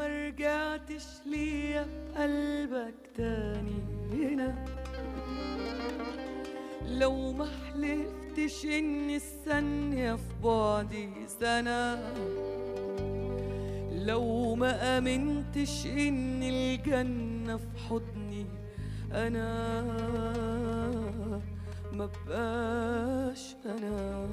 ما رجعتش ليا بقلبك تاني هنا لو ما حلفتش ان الثانية في بعدي سنة لو ما امنتش ان الجنة في حضني انا ما بقاش انا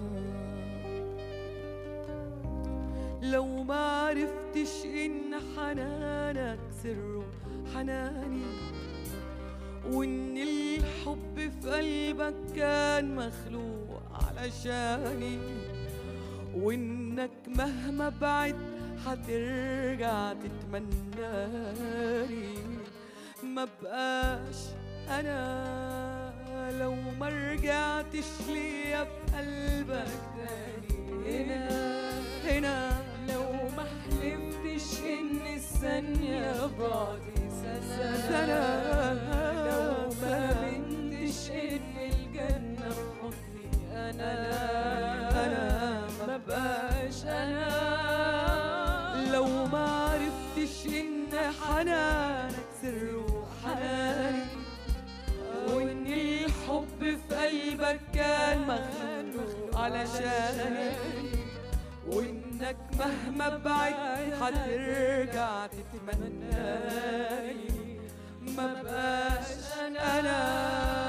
لو ما عرفتش ان حنانك سره حناني وان الحب في قلبك كان مخلوق علشاني وانك مهما بعد هترجع تتمناني ما بقاش انا لو ما رجعتش ليا بقلبك تاني هنا هنا لو ما حلفتش ان الثانية بعدي سنة سنة. لو ما بنتش ان الجنة في حضني انا أنا ما بقاش انا لو ما عرفتش ان حنانك سر حناني وان الحب في قلبك كان مخلوق علشاني وانك مهما بعد هترجع تتمناني ما بقاش انا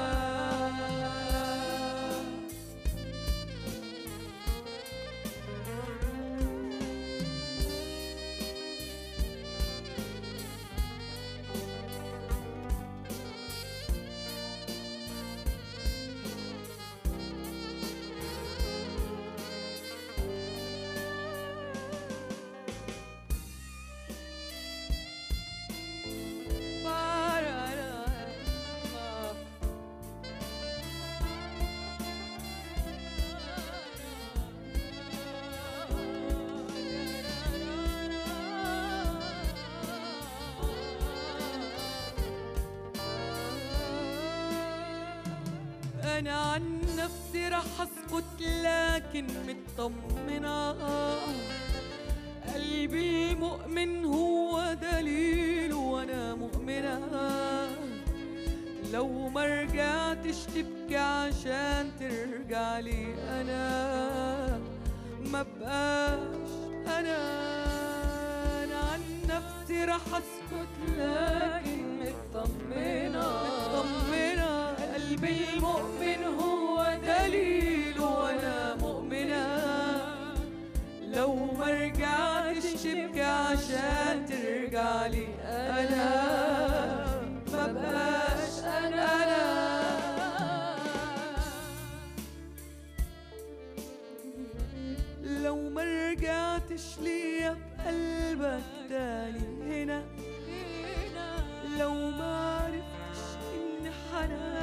انا عن نفسي رح اسكت لكن مطمنة قلبي المؤمن هو دليل وانا مؤمنة لو ما رجعتش تبكي عشان ترجع لي انا ما بقاش انا انا عن نفسي رح اسكت لكن مطمنة مطمنة قلبي المؤمن هو دليل وانا مؤمنة لو ما رجعتش تبكي عشان ترجع لي انا ما بقاش انا لو ما رجعتش ليا بقلبك تاني هنا لو ما عرفتش ان حنان